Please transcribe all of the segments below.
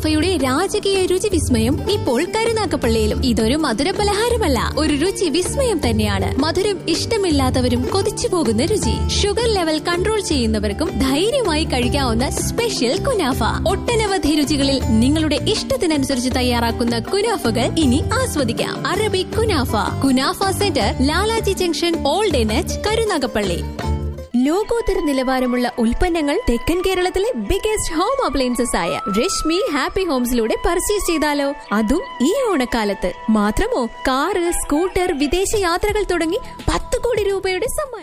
കുനാഫയുടെ രാജകീയ രുചി വിസ്മയം ഇപ്പോൾ കരുനാക്കപ്പള്ളിയിലും ഇതൊരു മധുര പലഹാരമല്ല ഒരു രുചി വിസ്മയം തന്നെയാണ് മധുരം ഇഷ്ടമില്ലാത്തവരും കൊതിച്ചു പോകുന്ന രുചി ഷുഗർ ലെവൽ കൺട്രോൾ ചെയ്യുന്നവർക്കും ധൈര്യമായി കഴിക്കാവുന്ന സ്പെഷ്യൽ കുനാഫ ഒട്ടനവധി രുചികളിൽ നിങ്ങളുടെ ഇഷ്ടത്തിനനുസരിച്ച് തയ്യാറാക്കുന്ന കുനാഫകൾ ഇനി ആസ്വദിക്കാം Arabic kunafa kunafa centre Lalaji junction old എനച്ച് കരുനാഗപ്പള്ളി ലോകോത്തര നിലവാരമുള്ള ഉൽപ്പന്നങ്ങൾ തെക്കൻ കേരളത്തിലെ ബിഗസ്റ്റ് ഹോം അപ്ലയൻസസ് ആയ രശ്മി ഹാപ്പി ഹോംസിലൂടെ പർച്ചേസ് ചെയ്താലോ അതും ഈ ഓണക്കാലത്ത് മാത്രമോ കാറ് സ്കൂട്ടർ വിദേശ യാത്രകൾ തുടങ്ങി പത്ത് കോടി രൂപയുടെ സമ്മാനം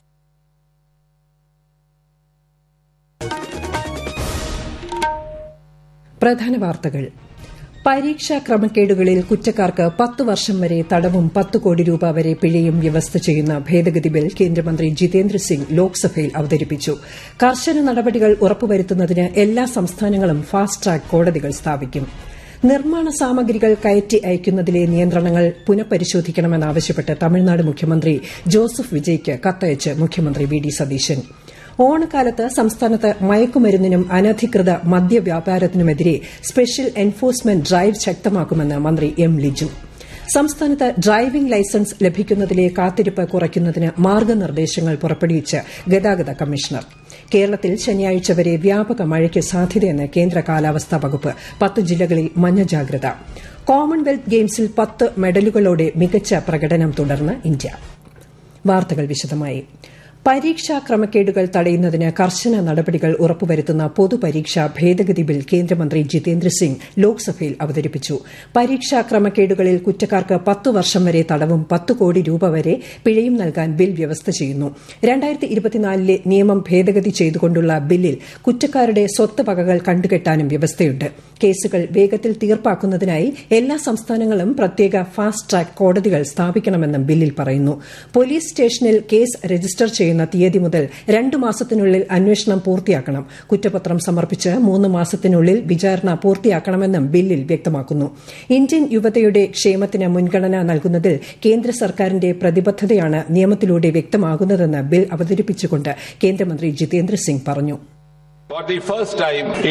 പ്രധാന വാർത്തകൾ പരീക്ഷാ ക്രമക്കേടുകളിൽ കുറ്റക്കാർക്ക് പത്ത് വർഷം വരെ തടവും പത്ത് കോടി രൂപ വരെ പിഴയും വ്യവസ്ഥ ചെയ്യുന്ന ഭേദഗതി ബിൽ കേന്ദ്രമന്ത്രി ജിതേന്ദ്ര സിംഗ് ലോക്സഭയിൽ അവതരിപ്പിച്ചു കർശന നടപടികൾ ഉറപ്പുവരുത്തുന്നതിന് എല്ലാ സംസ്ഥാനങ്ങളും ഫാസ്റ്റ് ട്രാക്ക് കോടതികൾ സ്ഥാപിക്കും നിർമ്മാണ സാമഗ്രികൾ കയറ്റി അയക്കുന്നതിലെ നിയന്ത്രണങ്ങൾ പുനഃപരിശോധിക്കണമെന്നാവശ്യപ്പെട്ട് തമിഴ്നാട് മുഖ്യമന്ത്രി ജോസഫ് വിജയ്ക്ക് കത്തയച്ച് മുഖ്യമന്ത്രി വി ഡി സതീശൻ ഓണക്കാലത്ത് സംസ്ഥാനത്ത് മയക്കുമരുന്നിനും അനധികൃത മദ്യവ്യാപാരത്തിനുമെതിരെ സ്പെഷ്യൽ എൻഫോഴ്സ്മെന്റ് ഡ്രൈവ് ശക്തമാക്കുമെന്ന് മന്ത്രി എം ലിജു സംസ്ഥാനത്ത് ഡ്രൈവിംഗ് ലൈസൻസ് ലഭിക്കുന്നതിലെ കാത്തിരിപ്പ് കുറയ്ക്കുന്നതിന് മാർഗനിർദ്ദേശങ്ങൾ പുറപ്പെടുവിച്ച് ഗതാഗത കമ്മീഷണർ കേരളത്തിൽ ശനിയാഴ്ച വരെ വ്യാപക മഴയ്ക്ക് സാധ്യതയെന്ന് കേന്ദ്ര കാലാവസ്ഥാ വകുപ്പ് പത്ത് ജില്ലകളിൽ മഞ്ഞ ജാഗ്രത കോമൺവെൽത്ത് ഗെയിംസിൽ പത്ത് മെഡലുകളോടെ മികച്ച പ്രകടനം തുടർന്ന് ഇന്ത്യ വാർത്തകൾ വിശദമായി പരീക്ഷാ ക്രമക്കേടുകൾ തടയുന്നതിന് കർശന നടപടികൾ ഉറപ്പുവരുത്തുന്ന പൊതുപരീക്ഷാ ഭേദഗതി ബിൽ കേന്ദ്രമന്ത്രി ജിതേന്ദ്ര സിംഗ് ലോക്സഭയിൽ അവതരിപ്പിച്ചു പരീക്ഷാ ക്രമക്കേടുകളിൽ കുറ്റക്കാർക്ക് പത്ത് വർഷം വരെ തടവും പത്ത് കോടി രൂപ വരെ പിഴയും നൽകാൻ ബിൽ വ്യവസ്ഥ ചെയ്യുന്നു രണ്ടായിരത്തി ഇരുപത്തിനാലിലെ നിയമം ഭേദഗതി ചെയ്തുകൊണ്ടുള്ള ബില്ലിൽ കുറ്റക്കാരുടെ സ്വത്ത് വകകൾ കണ്ടുകെട്ടാനും വ്യവസ്ഥയുണ്ട് കേസുകൾ വേഗത്തിൽ തീർപ്പാക്കുന്നതിനായി എല്ലാ സംസ്ഥാനങ്ങളും പ്രത്യേക ഫാസ്റ്റ് ട്രാക്ക് കോടതികൾ സ്ഥാപിക്കണമെന്നും ബില്ലിൽ പറയുന്നു പോലീസ് സ്റ്റേഷനിൽ കേസ് രജിസ്റ്റർ ചെയ്യുന്ന തീയതി മുതൽ രണ്ടു മാസത്തിനുള്ളിൽ അന്വേഷണം പൂർത്തിയാക്കണം കുറ്റപത്രം സമർപ്പിച്ച് മൂന്ന് മാസത്തിനുള്ളിൽ വിചാരണ പൂർത്തിയാക്കണമെന്നും ബില്ലിൽ വ്യക്തമാക്കുന്നു ഇന്ത്യൻ യുവതയുടെ ക്ഷേമത്തിന് മുൻഗണന നൽകുന്നതിൽ കേന്ദ്ര സർക്കാരിന്റെ പ്രതിബദ്ധതയാണ് നിയമത്തിലൂടെ വ്യക്തമാകുന്നതെന്ന് ബിൽ അവതരിപ്പിച്ചുകൊണ്ട് കേന്ദ്രമന്ത്രി ജിതേന്ദ്ര സിംഗ് പറഞ്ഞു For the first time in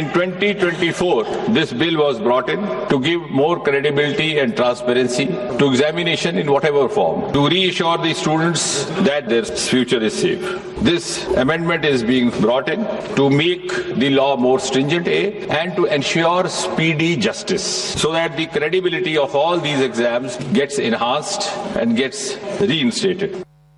2024, this bill was brought in to give more credibility and transparency to examination in whatever form, to reassure the students that their future is safe. This amendment is being brought in to make the law more stringent A, and to ensure speedy justice so that the credibility of all these exams gets enhanced and gets reinstated.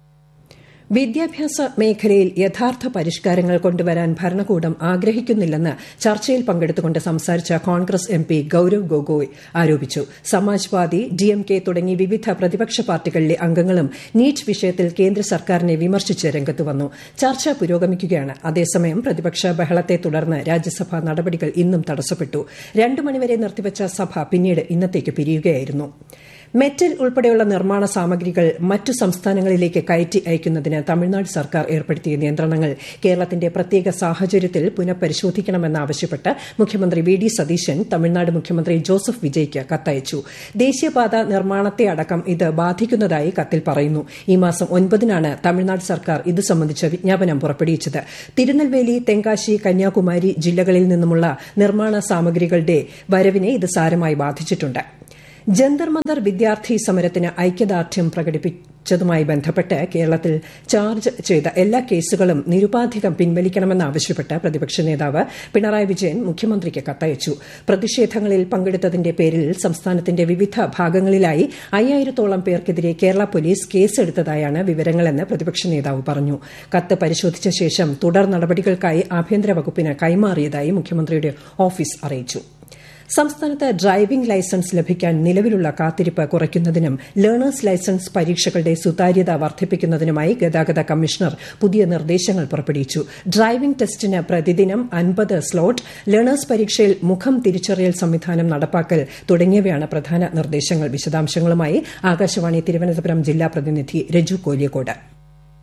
വിദ്യാഭ്യാസ മേഖലയിൽ യഥാർത്ഥ പരിഷ്കാരങ്ങൾ കൊണ്ടുവരാൻ ഭരണകൂടം ആഗ്രഹിക്കുന്നില്ലെന്ന് ചർച്ചയിൽ പങ്കെടുത്തുകൊണ്ട് സംസാരിച്ച Congress M P Gaurav Gogoi ആരോപിച്ചു സമാജ്വാദി ഡിഎംകെ തുടങ്ങി വിവിധ പ്രതിപക്ഷ പാർട്ടികളിലെ അംഗങ്ങളും നീറ്റ് വിഷയത്തിൽ കേന്ദ്ര സർക്കാരിനെ വിമർശിച്ച് രംഗത്ത് വന്നു ചർച്ച പുരോഗമിക്കുകയാണ് അതേസമയം പ്രതിപക്ഷ ബഹളത്തെ തുടർന്ന് രാജ്യസഭാ നടപടികൾ ഇന്നും തടസ്സപ്പെട്ടു രണ്ടു മണിവരെ നിർത്തിവച്ച സഭ പിന്നീട് ഇന്നത്തേക്ക് പിരിയുകയായിരുന്നു മെറ്റൽ ഉൾപ്പെടെയുള്ള നിർമ്മാണ സാമഗ്രികൾ മറ്റു സംസ്ഥാനങ്ങളിലേക്ക് കയറ്റി അയക്കുന്നതിന് തമിഴ്നാട് സർക്കാർ ഏർപ്പെടുത്തിയ നിയന്ത്രണങ്ങൾ കേരളത്തിന്റെ പ്രത്യേക സാഹചര്യത്തിൽ പുനഃപരിശോധിക്കണമെന്നാവശ്യപ്പെട്ട് മുഖ്യമന്ത്രി വി ഡി സതീശൻ തമിഴ്നാട് മുഖ്യമന്ത്രി ജോസഫ് വിജയ്ക്ക് കത്തയച്ചു ദേശീയപാത നിർമ്മാണത്തെ അടക്കം ഇത് ബാധിക്കുന്നതായി കത്തിൽ പറയുന്നു ഈ മാസം ഒൻപതിനാണ് തമിഴ്നാട് സർക്കാർ ഇത് സംബന്ധിച്ച വിജ്ഞാപനം പുറപ്പെടുവിച്ചത് തിരുനെൽവേലി തെങ്കാശി കന്യാകുമാരി ജില്ലകളിൽ നിന്നുമുള്ള നിർമ്മാണ സാമഗ്രികളുടെ വരവിനെ ഇത് സാരമായി ബാധിച്ചിട്ടുണ്ട് ജന്തർ മന്ദർ വിദ്യാർത്ഥി സമരത്തിന് ഐക്യദാർഢ്യം പ്രകടിപ്പിച്ചതുമായി ബന്ധപ്പെട്ട് കേരളത്തിൽ ചാർജ് ചെയ്ത എല്ലാ കേസുകളും നിരുപാധികം പിൻവലിക്കണമെന്നാവശ്യപ്പെട്ട് പ്രതിപക്ഷ നേതാവ് പിണറായി വിജയൻ മുഖ്യമന്ത്രിക്ക് കത്തയച്ചു പ്രതിഷേധങ്ങളിൽ പങ്കെടുത്തതിന്റെ പേരിൽ സംസ്ഥാനത്തിന്റെ വിവിധ ഭാഗങ്ങളിലായി അയ്യായിരത്തോളം പേർക്കെതിരെ കേരള പോലീസ് കേസെടുത്തതായാണ് വിവരങ്ങളെന്ന് പ്രതിപക്ഷ നേതാവ് പറഞ്ഞു കത്ത് പരിശോധിച്ച ശേഷം തുടർ നടപടികൾക്കായി ആഭ്യന്തര വകുപ്പിന് കൈമാറിയതായി മുഖ്യമന്ത്രിയുടെ ഓഫീസ് അറിയിച്ചു സംസ്ഥാനത്ത് ഡ്രൈവിംഗ് ലൈസൻസ് ലഭിക്കാൻ നിലവിലുള്ള കാത്തിരിപ്പ് കുറയ്ക്കുന്നതിനും ലേണേഴ്സ് ലൈസൻസ് പരീക്ഷകളുടെ സുതാര്യത വർദ്ധിപ്പിക്കുന്നതിനുമായി ഗതാഗത കമ്മീഷണർ പുതിയ നിർദ്ദേശങ്ങൾ പുറപ്പെടുവിച്ചു ഡ്രൈവിംഗ് ടെസ്റ്റിന് പ്രതിദിനം അൻപത് സ്ലോട്ട് ലേണേഴ്സ് പരീക്ഷയിൽ മുഖം തിരിച്ചറിയൽ സംവിധാനം നടപ്പാക്കൽ തുടങ്ങിയവയാണ് പ്രധാന നിർദ്ദേശങ്ങൾ വിശദാംശങ്ങളുമായി ആകാശവാണി തിരുവനന്തപുരം ജില്ലാ പ്രതിനിധി രജു കോലിയക്കോട്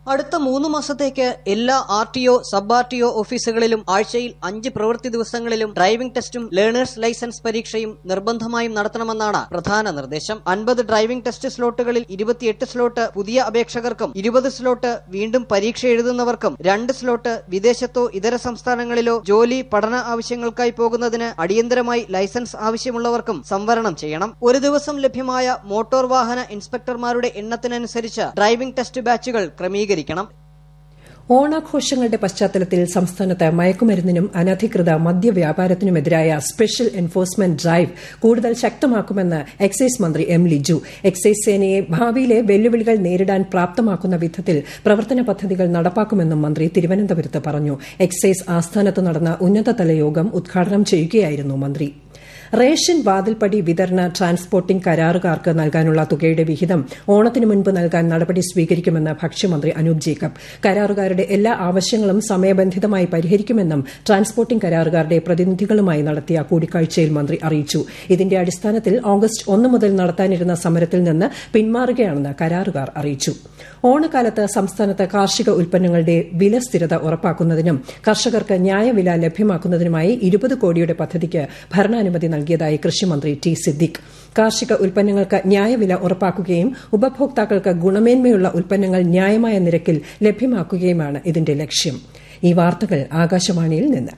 അടുത്ത മൂന്ന് മാസത്തേക്ക് എല്ലാ R T O sub R T O ഓഫീസുകളിലും ആഴ്ചയിൽ അഞ്ച് പ്രവൃത്തി ദിവസങ്ങളിലും ഡ്രൈവിംഗ് ടെസ്റ്റും ലേണേഴ്സ് ലൈസൻസ് പരീക്ഷയും നിർബന്ധമായും നടത്തണമെന്നാണ് പ്രധാന നിർദ്ദേശം അൻപത് ഡ്രൈവിംഗ് ടെസ്റ്റ് സ്ലോട്ടുകളിൽ ഇരുപത്തിയെട്ട് സ്ലോട്ട് പുതിയ അപേക്ഷകർക്കും ഇരുപത് സ്ലോട്ട് വീണ്ടും പരീക്ഷ എഴുതുന്നവർക്കും രണ്ട് സ്ലോട്ട് വിദേശത്തോ ഇതര സംസ്ഥാനങ്ങളിലോ ജോലി പഠന ആവശ്യങ്ങൾക്കായി പോകുന്നതിന് അടിയന്തരമായി ലൈസൻസ് ആവശ്യമുള്ളവർക്കും സംവരണം ചെയ്യണം ഒരു ദിവസം ലഭ്യമായ മോട്ടോർ വാഹന ഇൻസ്പെക്ടർമാരുടെ എണ്ണത്തിനനുസരിച്ച് ഡ്രൈവിംഗ് ടെസ്റ്റ് ബാച്ചുകൾ ക്രമീകരിക്കും സ്വീകരിക്കണം ഓണാഘോഷങ്ങളുടെ പശ്ചാത്തലത്തിൽ സംസ്ഥാനത്ത് മയക്കുമരുന്നിനും അനധികൃത മദ്യവ്യാപാരത്തിനുമെതിരായ സ്പെഷ്യൽ എൻഫോഴ്സ്മെന്റ് ഡ്രൈവ് കൂടുതൽ ശക്തമാക്കുമെന്ന് എക്സൈസ് മന്ത്രി എം ലിജു എക്സൈസ് സേനയെ ഭാവിയിലെ വെല്ലുവിളികൾ നേരിടാൻ പ്രാപ്തമാക്കുന്ന വിധത്തിൽ പ്രവർത്തന പദ്ധതികൾ നടപ്പാക്കുമെന്നും മന്ത്രി തിരുവനന്തപുരത്ത് പറഞ്ഞു എക്സൈസ് ആസ്ഥാനത്ത് നടന്ന ഉന്നതതല യോഗം ഉദ്ഘാടനം ചെയ്യുകയായിരുന്നു മന്ത്രി റേഷൻ വാതിൽപ്പടി വിതരണ ട്രാൻസ്പോർട്ടിംഗ് കരാറുകാർക്ക് നൽകാനുള്ള തുകയുടെ വിഹിതം ഓണത്തിനു മുൻപ് നൽകാൻ നടപടി സ്വീകരിക്കുമെന്ന് ഭക്ഷ്യമന്ത്രി അനൂപ് ജേക്കബ് കരാറുകാരുടെ എല്ലാ ആവശ്യങ്ങളും സമയബന്ധിതമായി പരിഹരിക്കുമെന്നും ട്രാൻസ്പോർട്ടിംഗ് കരാറുകാരുടെ പ്രതിനിധികളുമായി നടത്തിയ കൂടിക്കാഴ്ചയിൽ മന്ത്രി അറിയിച്ചു ഇതിന്റെ അടിസ്ഥാനത്തിൽ ഓഗസ്റ്റ് ഒന്ന് മുതൽ നടത്താനിരുന്ന സമരത്തിൽ നിന്ന് പിന്മാറുകയാണെന്ന് കരാറുകാർ അറിയിച്ചു ഓണക്കാലത്ത് സംസ്ഥാനത്ത് കാർഷിക ഉൽപ്പന്നങ്ങളുടെ വില സ്ഥിരത ഉറപ്പാക്കുന്നതിനും കർഷകർക്ക് ന്യായവില ലഭ്യമാക്കുന്നതിനുമായി ഇരുപത് കോടിയുടെ പദ്ധതിക്ക് ഭരണാനുമതി നൽകിയതായി കൃഷിമന്ത്രി ടി സിദ്ദിഖ് കാർഷിക ഉൽപ്പന്നങ്ങൾക്ക് ന്യായവില ഉറപ്പാക്കുകയും ഉപഭോക്താക്കൾക്ക് ഗുണമേന്മയുള്ള ഉൽപ്പന്നങ്ങൾ ന്യായമായ നിരക്കിൽ ലഭ്യമാക്കുകയുമാണ് ഇതിന്റെ ലക്ഷ്യം ഈ വാർത്തകൾ ആകാശവാണിയിൽ നിന്ന്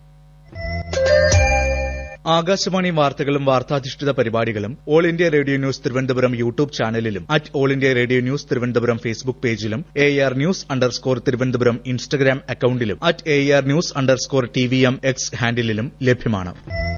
ആകാശവാണി വാർത്തകളും വാർത്താധിഷ്ഠിത പരിപാടികളും All India Radio news Thiruvananthapuram YouTube ചാനലിലും at All India Radio news Thiruvananthapuram Facebook പേജിലും A R news underscore Thiruvananthapuram Instagram അക്കൌണ്ടിലും at A R news underscore T V M X ഹാൻഡിലും ലഭ്യമാണ്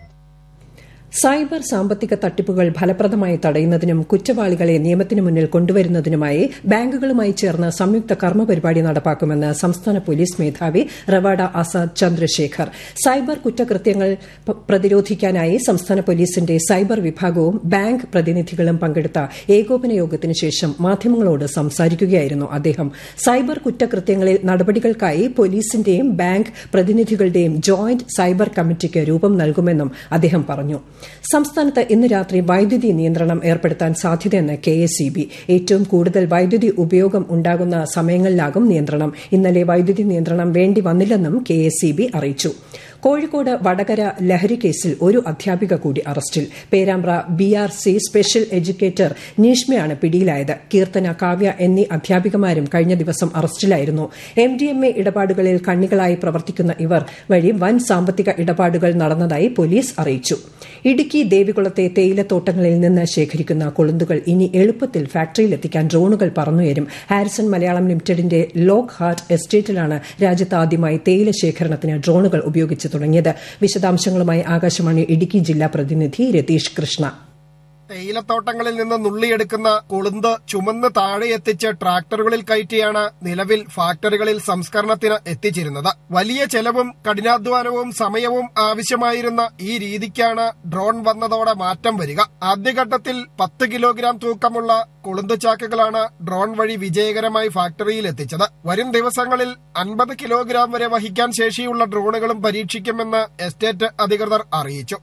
സൈബർ സാമ്പത്തിക തട്ടിപ്പുകൾ ഫലപ്രദമായി തടയുന്നതിനും കുറ്റവാളികളെ നിയമത്തിന് മുന്നിൽ കൊണ്ടുവരുന്നതിനുമായി ബാങ്കുകളുമായി ചേർന്ന് സംയുക്ത കർമ്മ പരിപാടി നടപ്പാക്കുമെന്ന് സംസ്ഥാന പോലീസ് മേധാവി റവാഡ ആസാദ് ചന്ദ്രശേഖർ സൈബർ കുറ്റകൃത്യങ്ങൾ പ്രതിരോധിക്കാനായി സംസ്ഥാന പോലീസിന്റെ സൈബർ വിഭാഗവും ബാങ്ക് പ്രതിനിധികളും പങ്കെടുത്ത ഏകോപന യോഗത്തിന് ശേഷം മാധ്യമങ്ങളോട് സംസാരിക്കുകയായിരുന്നു അദ്ദേഹം സൈബർ കുറ്റകൃത്യങ്ങളിൽ നടപടികൾക്കായി പോലീസിന്റെയും ബാങ്ക് പ്രതിനിധികളുടെയും ജോയിന്റ് സൈബർ കമ്മിറ്റിക്ക് രൂപം നൽകുമെന്നും അദ്ദേഹം പറഞ്ഞു സംസ്ഥാനത്ത് ഇന്ന് രാത്രി വൈദ്യുതി നിയന്ത്രണം ഏർപ്പെടുത്താൻ സാധ്യതയെന്ന് കെ എസ് ഇ ബി ഏറ്റവും കൂടുതൽ വൈദ്യുതി ഉപയോഗം ഉണ്ടാകുന്ന സമയങ്ങളിലാകും നിയന്ത്രണം ഇന്നലെ വൈദ്യുതി നിയന്ത്രണം വേണ്ടി വന്നില്ലെന്നും കെ എസ് ഇ ബി അറിയിച്ചു കോഴിക്കോട് വടകര ലഹരി കേസിൽ ഒരു അധ്യാപിക കൂടി അറസ്റ്റിൽ Perambra B R C special educator നീഷ്മയാണ് പിടിയിലായത് കീർത്തന കാവ്യ എന്നീ അധ്യാപികമാരും കഴിഞ്ഞ ദിവസം അറസ്റ്റിലായിരുന്നു എം ഡി എം എ ഇടപാടുകളിൽ കണ്ണികളായി പ്രവർത്തിക്കുന്ന ഇവർ വഴി വൻ സാമ്പത്തിക ഇടപാടുകൾ നടന്നതായി പോലീസ് അറിയിച്ചു ഇടുക്കി ദേവികുളത്തെ തേയിലത്തോട്ടങ്ങളിൽ നിന്ന് ശേഖരിക്കുന്ന കൊളുന്തുകൾ ഇനി എളുപ്പത്തിൽ ഫാക്ടറിയിലെത്തിക്കാൻ ഡ്രോണുകൾ പറന്നുയരും ഹാരിസൺ മലയാളം ലിമിറ്റഡിന്റെ ലോക്ക് ഹാർട്ട് എസ്റ്റേറ്റിലാണ് രാജ്യത്ത് ആദ്യമായി തേയില ശേഖരണത്തിന് ഡ്രോണുകൾ ഉപയോഗിച്ച് തുടങ്ങിയത് വിശദാംശങ്ങളുമായി ആകാശവാണി ഇടുക്കി ജില്ലാ പ്രതിനിധി രതീഷ് കൃഷ്ണ തേയിലത്തോട്ടങ്ങളിൽ നിന്ന് നുള്ളിയെടുക്കുന്ന കൊളുന്ത് ചുമന്ന് താഴെ എത്തിച്ച് ട്രാക്ടറുകളിൽ കയറ്റിയാണ് നിലവിൽ ഫാക്ടറികളിൽ സംസ്കരണത്തിന് എത്തിച്ചിരുന്നത് വലിയ ചെലവും കഠിനാധ്വാനവും സമയവും ആവശ്യമായിരുന്ന ഈ രീതിക്കാണ് ഡ്രോൺ വന്നതോടെ മാറ്റം വരിക ആദ്യഘട്ടത്തിൽ പത്ത് കിലോഗ്രാം തൂക്കമുള്ള കൊളുന്തുചാക്കുകളാണ് ഡ്രോൺ വഴി വിജയകരമായി ഫാക്ടറിയിൽ എത്തിച്ചത് വരും ദിവസങ്ങളിൽ അൻപത് കിലോഗ്രാം വരെ വഹിക്കാൻ ശേഷിയുള്ള ഡ്രോണുകളും പരീക്ഷിക്കുമെന്ന് എസ്റ്റേറ്റ് അധികൃതർ അറിയിച്ചു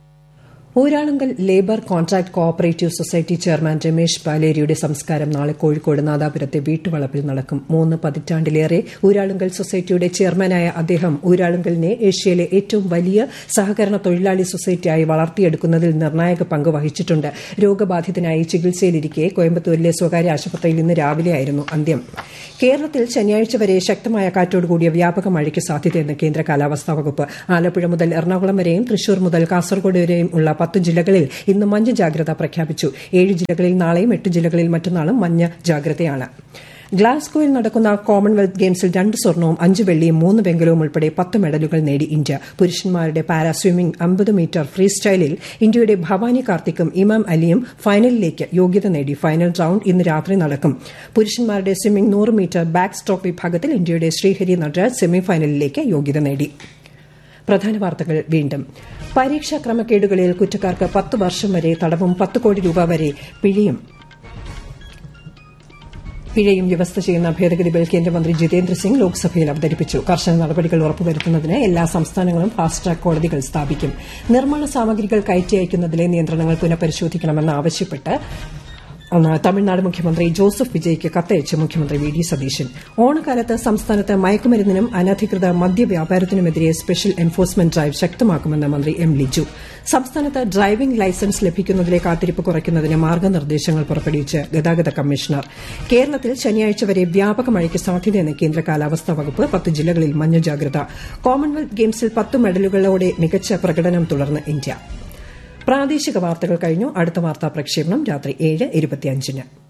Uralungal labour contract cooperative society chairman Ramesh പാലേരിയുടെ സംസ്കാരം നാളെ കോഴിക്കോട് നാദാപുരത്തെ വീട്ടുവളപ്പിൽ നടക്കും മൂന്ന് പതിറ്റാണ്ടിലേറെ ഊരാളുങ്കൽ സൊസൈറ്റിയുടെ ചെയർമാനായ അദ്ദേഹം ഊരാളുങ്കലിനെ ഏഷ്യയിലെ ഏറ്റവും വലിയ സഹകരണ തൊഴിലാളി സൊസൈറ്റിയായി വളർത്തിയെടുക്കുന്നതിൽ നിർണായക പങ്ക് വഹിച്ചിട്ടുണ്ട് രോഗബാധിതനായി ചികിത്സയിലിരിക്കെ കോയമ്പത്തൂരിലെ സ്വകാര്യ ആശുപത്രിയിൽ ഇന്ന് രാവിലെയായിരുന്നു അന്ത്യം കേരളത്തിൽ ശനിയാഴ്ച വരെ ശക്തമായ കാറ്റോടുകൂടിയ വ്യാപക മഴയ്ക്ക് സാധ്യതയെന്ന് കേന്ദ്ര കാലാവസ്ഥാ വകുപ്പ് ആലപ്പുഴ മുതൽ എറണാകുളം വരെയും തൃശൂർ മുതൽ കാസർഗോഡ് വരെയും ഉള്ള പത്ത് ജില്ലകളിൽ ഇന്ന് മഞ്ഞ ജാഗ്രത പ്രഖ്യാപിച്ചു ഏഴ് ജില്ലകളിൽ നാളെയും എട്ട് ജില്ലകളിൽ മറ്റന്നാളും മഞ്ഞ ജാഗ്രതയാണ് ഗ്ലാസ്ഗോയിൽ നടക്കുന്ന കോമൺവെൽത്ത് ഗെയിംസിൽ രണ്ട് സ്വർണവും അഞ്ച് വെള്ളിയും മൂന്ന് വെങ്കലവും ഉൾപ്പെടെ പത്ത് മെഡലുകൾ നേടി ഇന്ത്യ പുരുഷന്മാരുടെ പാരാ സ്വിമ്മിംഗ് അമ്പത് മീറ്റർ ഫ്രീ സ്റ്റൈലിൽ ഇന്ത്യയുടെ ഭവാനി കാർത്തിക്കും ഇമാം അലിയും ഫൈനലിലേക്ക് യോഗ്യത നേടി ഫൈനൽ റൌണ്ട് ഇന്ന് രാത്രി നടക്കും പുരുഷന്മാരുടെ സ്വിമ്മിംഗ് നൂറ് മീറ്റർ ബാക്ക് സ്ട്രോക്ക് വിഭാഗത്തിൽ ഇന്ത്യയുടെ ശ്രീഹരി നട്രാജ് സെമിഫൈനലിലേക്ക് യോഗ്യത നേടി പ്രധാന വാർത്തകൾ വീണ്ടും പരീക്ഷാ ക്രമക്കേടുകളിൽ കുറ്റക്കാർക്ക് പത്ത് വർഷം വരെ തടവും പത്ത് കോടി രൂപ വരെ പിഴയും പിഴയും വ്യവസ്ഥ ചെയ്യുന്ന ഭേദഗതി ബിൽ കേന്ദ്രമന്ത്രി ജിതേന്ദ്ര സിംഗ് ലോക്സഭയിൽ അവതരിപ്പിച്ചു കർശന നടപടികൾ ഉറപ്പുവരുത്തുന്നതിന് എല്ലാ സംസ്ഥാനങ്ങളും ഫാസ്റ്റ് ട്രാക്ക് കോടതികൾ സ്ഥാപിക്കും നിർമ്മാണ സാമഗ്രികൾ കയറ്റി അയക്കുന്നതിലെ നിയന്ത്രണങ്ങൾ പുനഃപരിശോധിക്കണമെന്ന് ആവശ്യപ്പെട്ട് ഒന്ന് തമിഴ്നാട് മുഖ്യമന്ത്രി ജോസഫ് വിജയ്ക്ക് കത്തയച്ച് മുഖ്യമന്ത്രി വി ഡി സതീശൻ ഓണക്കാലത്ത് സംസ്ഥാനത്ത് മയക്കുമരുന്നിനും അനധികൃത മദ്യവ്യാപാരത്തിനുമെതിരെ സ്പെഷ്യൽ എൻഫോഴ്സ്മെന്റ് ഡ്രൈവ് ശക്തമാക്കുമെന്ന് മന്ത്രി എം ലിജു സംസ്ഥാനത്ത് ഡ്രൈവിംഗ് ലൈസൻസ് ലഭിക്കുന്നതിലെ കാത്തിരിപ്പ് കുറയ്ക്കുന്നതിന് മാർഗനിർദ്ദേശങ്ങൾ പുറപ്പെടുവിച്ച് ഗതാഗത കമ്മീഷണർ കേരളത്തിൽ ശനിയാഴ്ച വരെ വ്യാപക മഴയ്ക്ക് സാധ്യതയെന്ന് കേന്ദ്ര കാലാവസ്ഥാ വകുപ്പ് പത്ത് ജില്ലകളിൽ മഞ്ഞ ജാഗ്രത കോമൺവെൽത്ത് ഗെയിംസിൽ പത്ത് മെഡലുകളോടെ മികച്ച പ്രകടനം തുടർന്ന് ഇന്ത്യ പ്രാദേശിക വാർത്തകൾ കഴിഞ്ഞു അടുത്ത വാർത്താ പ്രക്ഷേപണം രാത്രി ഏഴ് ഇരുപത്തിയഞ്ചിന്